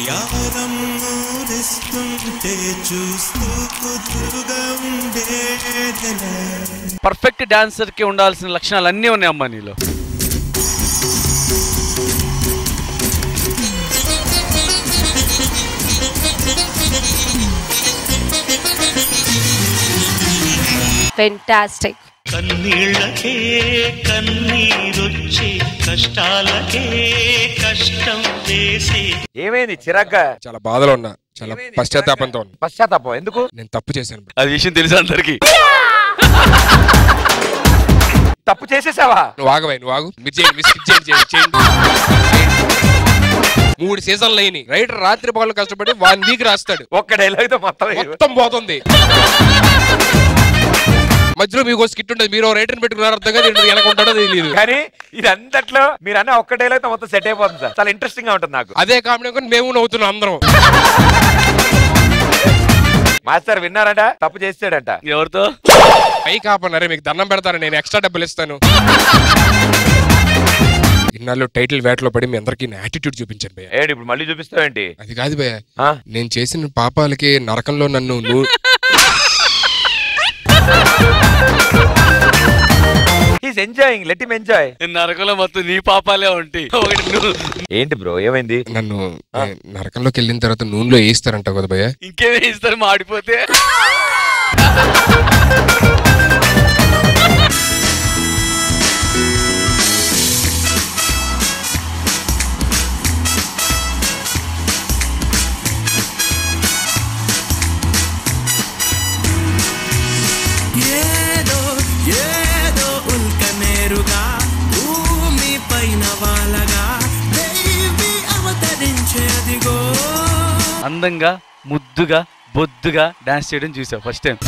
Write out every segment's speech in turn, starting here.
వయ్యారం ఊరిస్తుంటే చూస్తూ కుదురుగా ఉండేదెలా పర్ఫెక్ట్ డాన్సర్ కి ఉండాల్సిన లక్షణాలు అన్నీ ఉన్నాయి అమ్మా నీలో ఫెంటాస్టిక్ కన్నీళ్ళకే కన్నీరొచ్చే కష్టాలకే కష్టం వేసే ఏమైంది చిరాగ్గా చాలా బాధలో ఉన్నా చాలా పశ్చాత్తాపంతో ఉన్నా పశ్చాత్తాపం ఎందుకు నేను తప్పు చేశాను అది విషయం తెలుసు అందరికి తప్పు చేసేసావా నువ్వు ఆగవై నువ్వు ఆగు మీరు చేయండి మీరు skip చేయండి, చేయండి, చేయండి. మూడు సీజన్లు అయినాయి రైటర్ రాత్రి పగలు కష్టపడి వన్ వీక్ రాస్తాడు ఒక్క డైలాగ్ తో మొత్తం మొత్తం పోతుంది మధ్యలో మీకు స్కిట్ ఉంటుంది మీరు రైటర్ పెట్టుకున్నారు అర్థం కాదు వీడు ఎలా ఉంటాడో తెలియదు కానీ ఇది అంతట్లో మీరు అన్న ఒక్క డైలాగ్ తో మొత్తం సెట్ అయిపోతుంది సార్ చాలా ఇంట్రెస్టింగ్ గా ఉంటుంది నాకు అదే కామెడీ అనుకుని మేము నవ్వుతున్నాం అందరం మాస్టర్ విన్నారంట తప్పు చేసాడంట ఎవరితో పై కాపన్నారే మీకు దండం పెడతాను నేను ఎక్స్ట్రా డబ్బులు ఇస్తాను ఇన్నాళ్ళు టైటిల్ వేటలో పడి మీ అందరికీ నా యాటిట్యూడ్ చూపించాను భయ్య ఏంటి ఇప్పుడు మళ్ళీ చూపిస్తావేంటి అది కాదు భయ్య ఆ? నేను చేసిన పాపాలకి నరకంలో నన్ను నువ్వు he's enjoying let him enjoy నరకంలో మొత్తం నీ పాపాలే ఉంటాయి ఒకటి నువ్వు ఏంటి బ్రో ఏమైంది నన్ను ఏ, నరకంలోకి వెళ్ళిన తర్వాత నూనెలో వేయిస్తారంట కదా భయ్య ఇంకేమే ఇస్తారు మాడిపోతే ఏదో ఏదో ఉల్క నేరుగా భూమి పైన వాలగా దేవి అవతరించేదిగో అందంగా ముద్దుగా బొద్దుగా డాన్స్ చేయడం చూసావు first time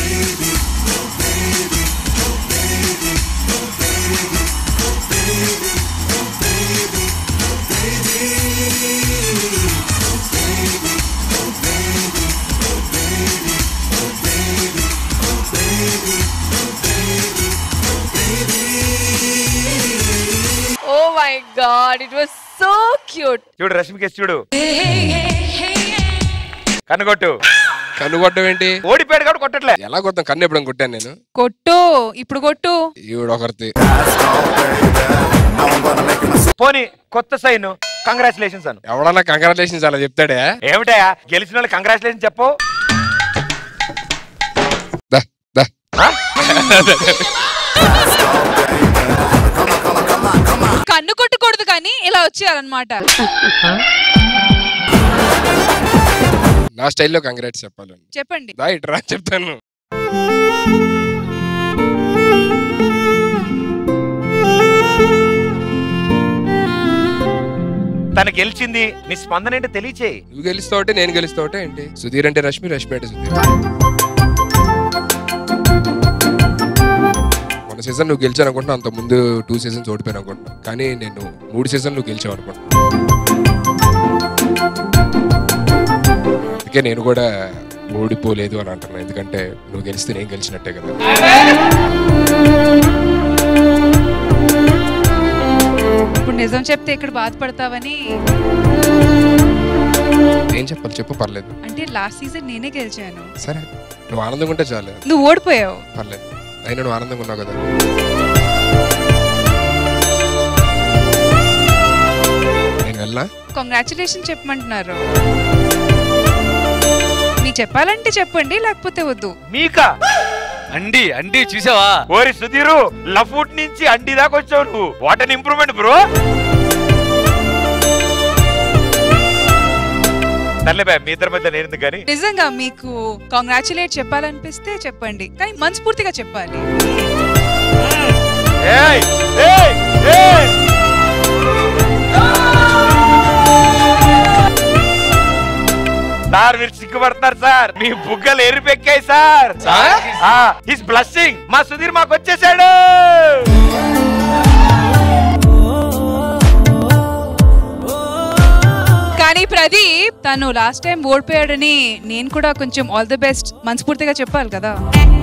oh my god it was so cute చూడు రష్మికేష్ చూడు కనుగొట్టు కన్నుగొట్టం ఏంటి ఓడిపోయాడు కాబట్టి కొట్టట్లే ఎలా కొడతాం కన్ను ఎప్పుడైనా కొట్టాను నేను కొట్టు ఇప్పుడు కొట్టు ఈవిడ ఒకరిది పోనీ కొత్త సైన్ కంగ్రాచులేషన్స్ అను ఎవడన్నా కంగ్రాచులేషన్స్ అలా చెప్తాడే ఏమిటయా గెలిచిన వాళ్ళు కంగ్రాచులేషన్ చెప్పు దా, దా. ఆ? కన్ను కొట్టకూడదు కానీ ఇలా వచ్చేయాలన్నమాట నా స్టైల్లో కంగ్రాట్స్ చెప్పాలండి చెప్పండి దా ఇట్రా చెప్తాను తను గెలిచింది నీ స్పందన ఏంటో తెలియచేయి నువ్వు గెలుస్తావు నేను గెలుస్తావు ఏంటి సుధీర్ అంటే రష్మి రష్మి అంటే సుధీర్ మన సీజన్ నువ్వు గెలిచాను అనుకుంటున్నా అంత ముందు టూ సీజన్స్ ఓడిపోయాను అనుకుంటున్నా కానీ నేను మూడు సీజన్ నువ్వు గెలిచావు అనుకుంటున్నా అందుకే నేను కూడా ఓడిపోలేదు అని అంటున్నా ఎందుకంటే నువ్వు గెలిస్తే నేను గెలిచినట్టే కదా ఇప్పుడు నిజం చెప్తే ఇక్కడ బాధపడతావని ఏం చెప్పాలి చెప్పు పర్లేదు అంటే లాస్ట్ సీజన్ నేనే గెలిచాను సరే నువ్వు ఆనందంగా ఉంటే చాలు నువ్వు ఓడిపోయావు పర్లేదు అయినా నువ్వు ఆనందంగా ఉన్నావు కదా నేను వెళ్ళా కంగ్రాచులేషన్ చెప్పమంటున్నారు మీకు చెప్పాలంటే చెప్పండి లేకపోతే వద్దు మీకా అండి అండి చూసావా ఓరి సుధీరు లఫూట్ నుంచి అండి దాకా వచ్చావు నువ్వు వాట్ అన్ ఇంప్రూవ్మెంట్ బ్రో సర్లే బాయ్ మీ ఇద్దరి మధ్య నేను ఎందుకు కానీ నిజంగా మీకు కంగ్రాచులేట్ చెప్పాలనిపిస్తే చెప్పండి కానీ మనస్ఫూర్తిగా చెప్పాలి ఏయ్ ఏయ్ ఏయ్ సార్ మీరు సిగ్గుపడుతున్నారు సార్ మీ బుగ్గలు ఎరిపెక్కాయి సార్ హిస్ బ్లస్సింగ్ మా సుధీర్ మాకు వచ్చేసాడు కానీ ప్రదీప్ తను లాస్ట్ టైం ఓడిపోయాడని నేను కూడా కొంచెం ఆల్ ది బెస్ట్ మనస్ఫూర్తిగా చెప్పాలి కదా